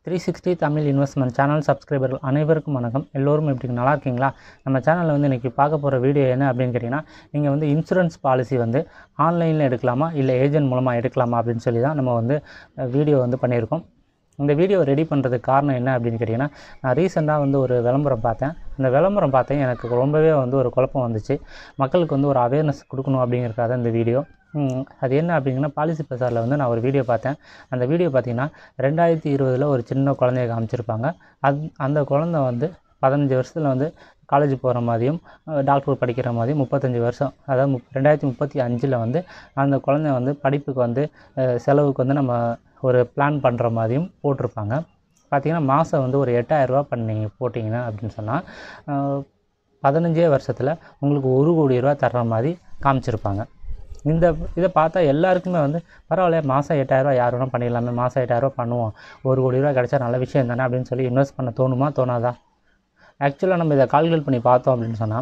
three sixty Tamil investment channel சப்ஸ்கிரைபர்கள் அனைவருக்கும் வணக்கம் எல்லோரும் எப்படி நல்லா இருக்கீங்களா நம்ம சேனலில் வந்து இன்றைக்கி பார்க்க போகிற வீடியோ என்ன அப்படின்னு கேட்டிங்கன்னா நீங்கள் வந்து இன்சூரன்ஸ் பாலிசி வந்து ஆன்லைனில் எடுக்கலாமா இல்லை ஏஜென்ட் மூலமாக எடுக்கலாமா அப்படின்னு சொல்லி தான் நம்ம வந்து வீடியோ வந்து பண்ணியிருக்கோம் இந்த வீடியோ ரெடி பண்ணுறதுக்கு காரணம் என்ன அப்படின்னு கேட்டிங்கன்னா நான் ரீசெண்டாக வந்து ஒரு விளம்பரம் பார்த்தேன் அந்த விளம்பரம் பார்த்தேன் எனக்கு ரொம்பவே வந்து ஒரு குழப்பம் வந்துச்சு மக்களுக்கு வந்து ஒரு அவேர்னஸ் கொடுக்கணும் அப்படிங்கிறதுக்காக இந்த வீடியோ ம், அது என்ன அப்படிங்கன்னா பாலிசி பசாரில் வந்து நான் ஒரு வீடியோ பார்த்தேன் அந்த வீடியோ பார்த்தீங்கன்னா ரெண்டாயிரத்தி இருபதில் ஒரு சின்ன குழந்தைய காமிச்சிருப்பாங்க அது அந்த குழந்தை வந்து பதினஞ்சு வருஷத்தில் வந்து காலேஜ் போகிற மாதிரியும் அஹ், டாக்டர் படிக்கிற மாதிரியும் முப்பத்தஞ்சு வருஷம் அதாவது முப் ரெண்டாயிரத்தி முப்பத்தி அஞ்சில் வந்து அந்த குழந்தை வந்து படிப்புக்கு வந்து அஹ், செலவுக்கு வந்து நம்ம ஒரு பிளான் பண்ணுற மாதிரியும் போட்டிருப்பாங்க பார்த்தீங்கன்னா மாதம் வந்து ஒரு எட்டாயிரரூபா பண்ணி போட்டிங்கன்னா அப்படின்னு சொன்னால் பதினஞ்சே வருஷத்தில் உங்களுக்கு ஒரு கோடி ரூபா தர்ற மாதிரி காமிச்சிருப்பாங்க இந்த இதை பார்த்தா எல்லாருக்குமே வந்து பரவாயில்ல மாதம் எட்டாயிரரூவா யார் வேணால் பண்ணிடலாமே மாதம் எட்டாயிரரூவா பண்ணுவோம் ஒரு கோடி ரூபா கிடைச்சா நல்ல விஷயம் தானே அப்படின்னு சொல்லி இன்வெஸ்ட் பண்ண தோணுமா தோணாதா ஆக்சுவலாக நம்ம இதை கால்குலேட் பண்ணி பார்த்தோம் அப்படின்னு சொன்னால்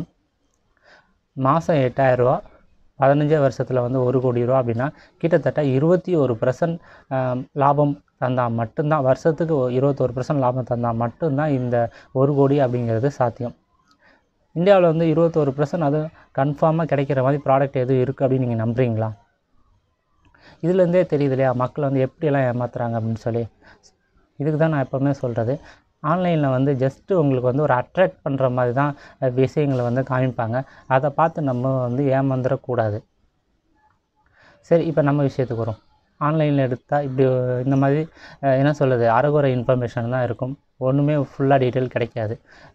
மாதம் எட்டாயிரரூவா பதினஞ்சே வருஷத்தில் வந்து ஒரு கோடி ரூபா அப்படின்னா கிட்டத்தட்ட இருபத்தி ஒரு பர்சன்ட் லாபம் தந்தால் மட்டும்தான் வருஷத்துக்கு ஒ- இருபத்தொரு பர்சன்ட் லாபம் தந்தால் மட்டும்தான் இந்த ஒரு கோடி அப்படிங்கிறது சாத்தியம் இந்தியாவில் வந்து இருபத்தோரு பர்சன்ட் அது கன்ஃபார்மாக கிடைக்கிற மாதிரி ப்ராடக்ட் எதுவும் இருக்குது அப்படின்னு நீங்கள் நம்புறீங்களா இதுலேருந்தே தெரியுது இல்லையா மக்கள் வந்து எப்படியெல்லாம் ஏமாத்துறாங்க அப்படின்னு சொல்லி இதுக்கு தான் நான் எப்போவுமே சொல்கிறது ஆன்லைனில் வந்து ஜஸ்ட்டு உங்களுக்கு வந்து ஒரு அட்ராக்ட் பண்ணுற மாதிரி தான் அஹ், விஷயங்களை வந்து காமிப்பாங்க அதை பார்த்து நம்ம வந்து ஏமாந்துடக்கூடாது சரி இப்போ நம்ம விஷயத்துக்கு வரும் ஆன்லைனில் எடுத்தால் இப்படி இந்த மாதிரி அஹ், என்ன சொல்லுது அறகுறை இன்ஃபர்மேஷன் தான் இருக்கும் ஒன்றுமே ஃபுல்லாக டீட்டெயில் கிடைக்காது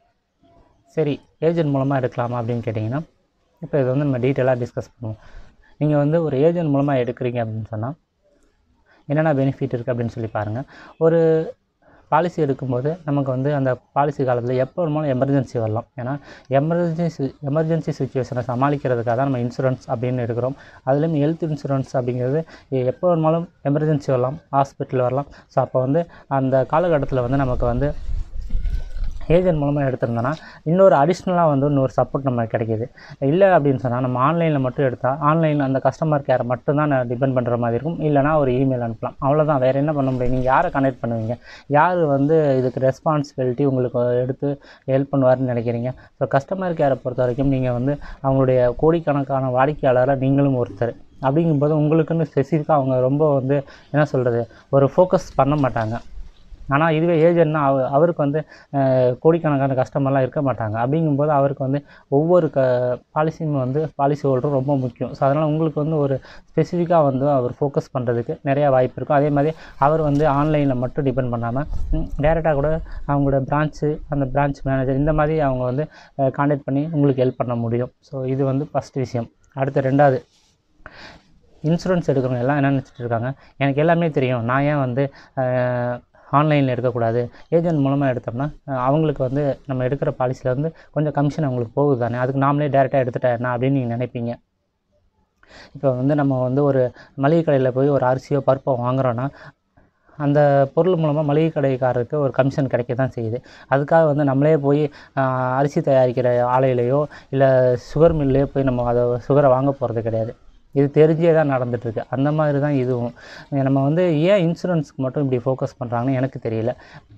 சரி ஏஜென்ட் மூலமாக எடுக்கலாமா அப்படின்னு கேட்டிங்கன்னா இப்போ இதை வந்து நம்ம டீட்டெயிலாக டிஸ்கஸ் பண்ணுவோம் நீங்கள் வந்து ஒரு ஏஜென்ட் மூலமாக எடுக்கிறீங்க அப்படின்னு சொன்னால் என்னென்ன பெனிஃபிட் இருக்குது அப்படின்னு சொல்லி பாருங்கள் ஒரு பாலிசி எடுக்கும்போது நமக்கு வந்து அந்த பாலிசி காலத்தில் எப்போ வேணுமாலும் எமர்ஜென்சி வரலாம் ஏன்னா எமர்ஜென்சி எமர்ஜென்சி சுச்சுவேஷனை சமாளிக்கிறதுக்காக தான் நம்ம இன்சூரன்ஸ் அப்படின்னு எடுக்கிறோம் அதுலேயும் ஹெல்த் இன்சூரன்ஸ் அப்படிங்கிறது எ- எப்போ வேணுமாலும் எமர்ஜென்சி வரலாம் ஹாஸ்பிட்டல் வரலாம் ஸோ அப்போ வந்து அந்த காலகட்டத்தில் வந்து நமக்கு வந்து ஏஜென்ட் மூலமாக எடுத்திருந்தோன்னா இன்னொரு அடிஷ்னலாக வந்து இன்னொரு சப்போர்ட் நமக்கு கிடைக்கிது இல்லை அப்படின்னு சொன்னால் நம்ம ஆன்லைனில் மட்டும் எடுத்தால் ஆன்லைனில் அந்த கஸ்டமர் கேரை மட்டும்தான் நான் டிபெண்ட் பண்ணுற மாதிரி இருக்கும் இல்லைனா ஒரு இமெயில் அனுப்பலாம் அவ்வளோதான் வேறு என்ன பண்ண முடியும் நீங்கள் யாரை கனெக்ட் பண்ணுவீங்க யார் வந்து இதுக்கு ரெஸ்பான்சிபிலிட்டி உங்களுக்கு எடுத்து ஹெல்ப் பண்ணுவார்னு நினைக்கிறீங்க ஸோ கஸ்டமர் கேரை பொறுத்த வரைக்கும் நீங்கள் வந்து அவங்களுடைய கோடிக்கணக்கான வாடிக்கையாளரை நீங்களும் ஒருத்தர் அப்படிங்கும்போது உங்களுக்குன்னு ஸ்பெசிஃபிக்காக அவங்க ரொம்ப வந்து என்ன சொல்கிறது ஒரு ஃபோக்கஸ் பண்ண மாட்டாங்க ஆனால் இதுவே ஏஜென்ட்னா அவ அவருக்கு வந்து அஹ், கோடிக்கணக்கான கஸ்டமர்லாம் இருக்க மாட்டாங்க அப்படிங்கும்போது அவருக்கு வந்து ஒவ்வொரு க பாலிசியும் வந்து பாலிசி ஹோல்டரும் ரொம்ப முக்கியம் ஸோ அதனால் உங்களுக்கு வந்து ஒரு ஸ்பெசிஃபிக்காக வந்து அவர் ஃபோக்கஸ் பண்ணுறதுக்கு நிறையா வாய்ப்பு இருக்கும் அதே மாதிரி அவர் வந்து ஆன்லைனில் மட்டும் டிபெண்ட் பண்ணாமல் டேரெக்டாக கூட அவங்களோட பிரான்ச்சு அந்த பிரான்ச் மேனேஜர் இந்த மாதிரி அவங்க வந்து காண்டாக்ட் பண்ணி உங்களுக்கு ஹெல்ப் பண்ண முடியும் ஸோ இது வந்து ஃபஸ்ட் விஷயம் அடுத்து ரெண்டாவது இன்சூரன்ஸ் எடுக்கிறவங்க எல்லாம் என்ன நினச்சிட்டு இருக்காங்க எனக்கு எல்லாமே தெரியும் நான் ஏன் வந்து ஆன்லைனில் எடுக்கக்கூடாது ஏஜென்ட் மூலமாக எடுத்தோம்னா அஹ், அவங்களுக்கு வந்து நம்ம எடுக்கிற பாலிசியில் வந்து கொஞ்சம் கமிஷன் அவங்களுக்கு போகுது தானே அதுக்கு நாமளே டேரெக்டாக எடுத்துட்டா என்ன அப்படின்னு நீங்கள் நினைப்பீங்க இப்போ வந்து நம்ம வந்து ஒரு மளிகை கடையில் போய் ஒரு அரிசியோ பருப்போ வாங்குறோன்னா அந்த பொருள் மூலமாக மளிகை கடைக்காரருக்கு ஒரு கமிஷன் கிடைக்க தான் செய்யுது அதுக்காக வந்து நம்மளே போய் ஆஹ், அரிசி தயாரிக்கிற ஆலையிலையோ இல்லை சுகர் மில்லையோ போய் நம்ம அதை சுகரை வாங்க போகிறது கிடையாது இது தெரிஞ்சே தான் நடந்துகிட்ருக்கு அந்த மாதிரி தான் இதுவும் நம்ம வந்து ஏன் இன்சூரன்ஸ்க்கு மட்டும் இப்படி ஃபோக்கஸ் பண்ணுறாங்கன்னு எனக்கு தெரியல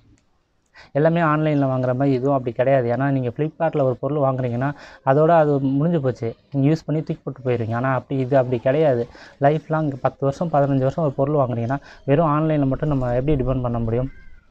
எல்லாமே ஆன்லைனில் வாங்குற மாதிரி இதுவும் அப்படி கிடையாது ஏன்னா நீங்கள் ஃப்ளிப்கார்ட்டில் ஒரு பொருள் வாங்குறீங்கன்னா அதோட அது முடிஞ்சு போச்சு நீங்கள் யூஸ் பண்ணி தூக்கி போட்டு போயிடுவீங்க ஆனால் அப்படி இது அப்படி கிடையாது லைஃப் லாங் பத்து வருஷம் பதினஞ்சு வருஷம் ஒரு பொருள் வாங்குறீங்கன்னா வெறும் ஆன்லைனில் மட்டும் நம்ம எப்படி டிபெண்ட் பண்ண முடியும்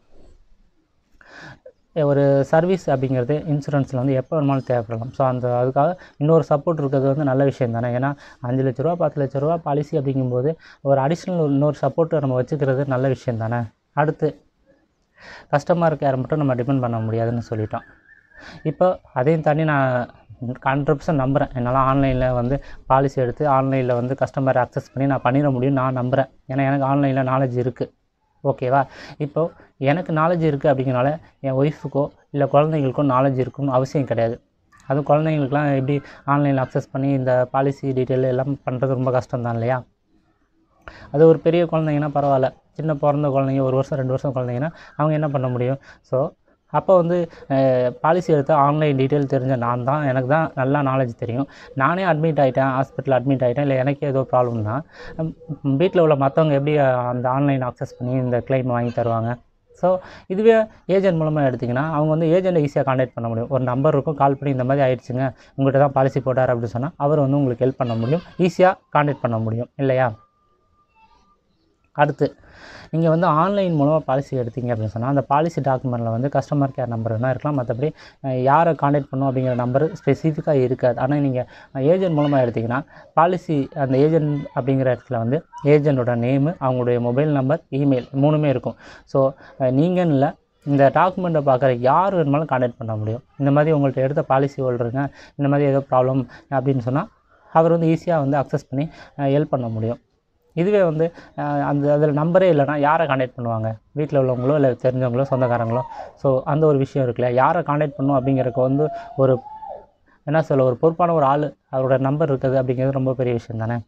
ஒரு சர்வீஸ் அப்படிங்கிறது இன்சூரன்ஸில் வந்து எப்போ வேணுமாலும் தேவைப்படலாம் ஸோ அந்த அதுக்காக இன்னொரு சப்போர்ட் இருக்கிறது வந்து நல்ல விஷயம் தானே ஏன்னா அஞ்சு லட்ச ரூபா பத்து லட்ச ரூபா பாலிசி அப்படிங்கும்போது ஒரு அடிஷ்னல் இன்னொரு சப்போர்ட்டை நம்ம வச்சுக்கிறது நல்ல விஷயம் தானே அடுத்து கஸ்டமர் கேர் மட்டும் நம்ம டிபெண்ட் பண்ண முடியாதுன்னு சொல்லிட்டோம் இப்போ அதையும் தாண்டி நான் ஹண்ட்ரட் பர்சன்ட் நம்புகிறேன் என்னால் ஆன்லைனில் வந்து பாலிசி எடுத்து ஆன்லைனில் வந்து கஸ்டமரை அக்சஸ் பண்ணி நான் பண்ணிட முடியும் நான் நம்புகிறேன் ஏன்னா எனக்கு ஆன்லைனில் நாலேஜ் இருக்குது ஓகேவா இப்போது எனக்கு நாலேஜ் இருக்குது அப்படிங்கிறனால என் ஒய்ஃபுக்கோ இல்லை குழந்தைங்களுக்கோ நாலேஜ் இருக்குன்னு அவசியம் கிடையாது அதுவும் குழந்தைங்களுக்குலாம் எப்படி ஆன்லைனில் அக்சஸ் பண்ணி இந்த பாலிசி டீட்டெயில் எல்லாம் பண்ணுறது ரொம்ப கஷ்டம் தான் இல்லையா அது ஒரு பெரிய குழந்தைங்கன்னா பரவாயில்ல சின்ன பிறந்த குழந்தைங்க ஒரு வருஷம் ரெண்டு வருஷம் குழந்தைங்கன்னா அவங்க என்ன பண்ண முடியும் ஸோ அப்போ வந்து பாலிசி எடுத்தால் ஆன்லைன் டீட்டெயில் தெரிஞ்ச நான் தான் எனக்கு தான் நல்லா நாலேஜ் தெரியும் நானே அட்மிட் ஆகிட்டேன் ஹாஸ்பிட்டல் அட்மிட் ஆகிட்டேன் இல்லை எனக்கே ஏதோ ப்ராப்ளம்னா வீட்டில் உள்ள மற்றவங்க எப்படி அஹ், அந்த ஆன்லைன் அக்சஸ் பண்ணி இந்த கிளைம் வாங்கி தருவாங்க ஸோ இதுவே ஏஜென்ட் மூலமாக எடுத்திங்கன்னா அவங்க வந்து ஏஜென்ட்டை ஈஸியாக காண்டாக்ட் பண்ண முடியும் ஒரு நம்பர் இருக்கும் கால் பண்ணி இந்த மாதிரி ஆயிடுச்சுங்க உங்கள்கிட்ட தான் பாலிசி போட்டார் அப்படின்னு சொன்னால் அவர் வந்து உங்களுக்கு ஹெல்ப் பண்ண முடியும் ஈஸியாக காண்டாக்ட் பண்ண முடியும் இல்லையா அடுத்து நீங்கள் வந்து ஆன்லைன் மூலமாக பாலிசி எடுத்தீங்க அப்படின்னு சொன்னால் அந்த பாலிசி டாக்குமெண்ட்டில் வந்து கஸ்டமர் கேர் நம்பர் வேணால் இருக்கலாம் மற்றபடி அஹ், யாரை காண்டாக்ட் பண்ணணும் அப்படிங்கிற நம்பர் ஸ்பெசிஃபிக்காக இருக்காது ஆனால் நீங்கள் ஏஜென்ட் மூலமாக எடுத்திங்கன்னா பாலிசி அந்த ஏஜென்ட் அப்படிங்கிற இடத்துல வந்து ஏஜென்ட்டோட நேமு அவங்களுடைய மொபைல் நம்பர் இமெயில் மூணுமே இருக்கும் ஸோ நீங்கள் இல்லை இந்த டாக்குமெண்ட்டை பார்க்குற யார் வேணுமாலும் காண்டாக்ட் பண்ண முடியும் இந்த மாதிரி உங்கள்கிட்ட எடுத்த பாலிசி ஹோல்டருங்க இந்த மாதிரி ஏதோ ப்ராப்ளம் அப்படின்னு சொன்னால் அவர் வந்து ஈஸியாக வந்து அக்சஸ் பண்ணி ஹெல்ப் பண்ண முடியும் இதுவே வந்து அஹ், அந்த அதில் நம்பரே இல்லைன்னா யாரை காண்டாக்ட் பண்ணுவாங்க வீட்டில் உள்ளவங்களோ இல்லை தெரிஞ்சவங்களோ சொந்தக்காரங்களோ ஸோ அந்த ஒரு விஷயம் இருக்குல்ல யாரை காண்டாக்ட் பண்ணணும் அப்படிங்கிறதுக்கு வந்து ஒரு என்ன சொல்ல ஒரு பொறுப்பான ஒரு ஆள் அவரோட நம்பர் இருக்குது அப்படிங்கிறது ரொம்ப பெரிய விஷயம் தானே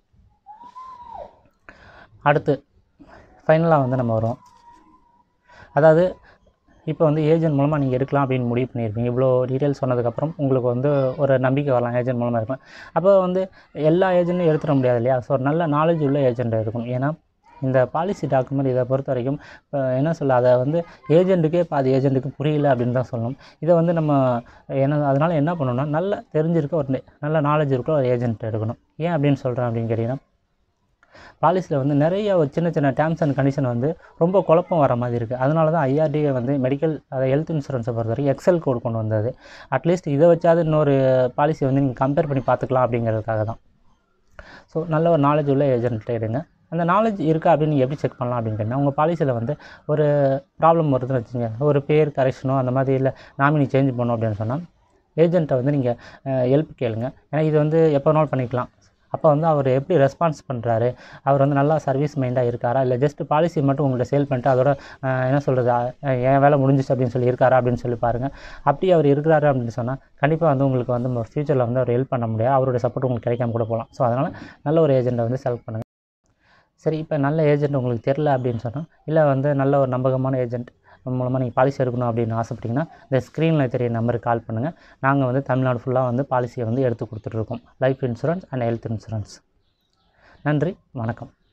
அடுத்து ஃபைனலாக வந்து நம்ம வருவோம் அதாவது இப்போ வந்து ஏஜென்ட் மூலமாக நீங்கள் எடுக்கலாம் அப்படின்னு முடிவு பண்ணியிருப்பீங்க இவ்வளோ டீட்டெயில்ஸ் சொன்னதுக்கப்புறம் உங்களுக்கு வந்து ஒரு நம்பிக்கை வரலாம் ஏஜென்ட் மூலமாக இருக்கலாம் அப்போ வந்து எல்லா ஏஜென்ட்டும் எடுத்துட முடியாது இல்லையா ஸோ நல்ல நாலேஜ் உள்ள ஏஜென்ட் இருக்கணும் ஏன்னா இந்த பாலிசி டாக்குமெண்ட் இதை பொறுத்த வரைக்கும் இப்போ என்ன சொல்ல அதை வந்து ஏஜென்ட்டுக்கே பாதி ஏஜென்ட்டுக்கு புரியல அப்படின்னு தான் சொல்லணும் இதை வந்து நம்ம என்ன அதனால் என்ன பண்ணணும்னா நல்ல தெரிஞ்சிருக்க ஒரு நெ- நல்ல நாலேஜ் இருக்க ஒரு ஏஜென்ட் எடுக்கணும் ஏன் அப்படின்னு சொல்கிறேன் அப்படின்னு கேட்டிங்கன்னா பாலிசியில் வந்து நிறைய ஒரு சின்ன சின்ன டேர்ம்ஸ் அண்ட் கண்டிஷன் வந்து ரொம்ப குழப்பம் வர மாதிரி இருக்குது அதனால தான் ஐஆர்டிஏ வந்து மெடிக்கல் அதை ஹெல்த் இன்சூரன்ஸை பொறுத்த வரைக்கும் எக்ஸல் கோட் கொண்டு வந்தது அட்லீஸ்ட் இதை வச்சாவது இன்னொரு பாலிசி வந்து நீங்கள் கம்பேர் பண்ணி பார்த்துக்கலாம் அப்படிங்கிறதுக்காக தான் ஸோ நல்ல ஒரு நாலேஜ் உள்ள ஏஜென்ட் எடுங்க அந்த நாலேஜ் இருக்கா அப்படின்னு நீங்கள் எப்படி செக் பண்ணலாம் அப்படின்னு கேட்டிங்கன்னா உங்கள் பாலிசியில் வந்து ஒரு ப்ராப்ளம் வருதுன்னு வச்சுங்க ஒரு பேர் கரெக்ஷனோ அந்த மாதிரி இல்லை நாமினி சேஞ்ச் பண்ணணும் அப்படின்னு சொன்னால் ஏஜென்ட்டை வந்து நீங்கள் ஹெல்ப் கேளுங்க ஏன்னா இது வந்து எப்போ வேணாலும் பண்ணிக்கலாம் அப்போ வந்து அவர் எப்படி ரெஸ்பான்ஸ் பண்ணுறாரு அவர் வந்து நல்லா சர்வீஸ் மைண்டாக இருக்காரா இல்லை ஜஸ்ட் பாலிசி மட்டும் உங்கள்ட்ட சேல் பண்ணிட்டு அதோட அஹ், என்ன சொல்கிறது என் வேலை முடிஞ்சிச்சு அப்படின்னு சொல்லி இருக்காரா அப்படின்னு சொல்லி பாருங்கள் அப்படி அவர் இருக்கிறாரு அப்படின்னு சொன்னால் கண்டிப்பாக வந்து உங்களுக்கு வந்து ஃப்யூச்சரில் வந்து அவர் ஹெல்ப் பண்ண முடியாது அவருடைய சப்போர்ட் உங்களுக்கு கிடைக்காம கூட போகலாம் ஸோ அதனால் நல்ல ஒரு ஏஜெண்ட்டை வந்து செலக்ட் பண்ணுங்கள் சரி இப்போ நல்ல ஏஜென்ட் உங்களுக்கு தெரில அப்படின்னு சொன்னால் இல்லை வந்து நல்ல ஒரு நம்பகமான ஏஜென்ட் மூலமாக நீங்கள் பாலிசி எடுக்கணும் அப்படின்னு ஆசைப்பட்டீங்கன்னா இந்த ஸ்க்ரீனில் தெரிய நம்பருக்கு கால் பண்ணுங்கள் நாங்கள் வந்து தமிழ்நாடு ஃபுல்லாக வந்து பாலிசியை வந்து எடுத்து கொடுத்துட்ருக்கோம் life insurance and health insurance நன்றி வணக்கம்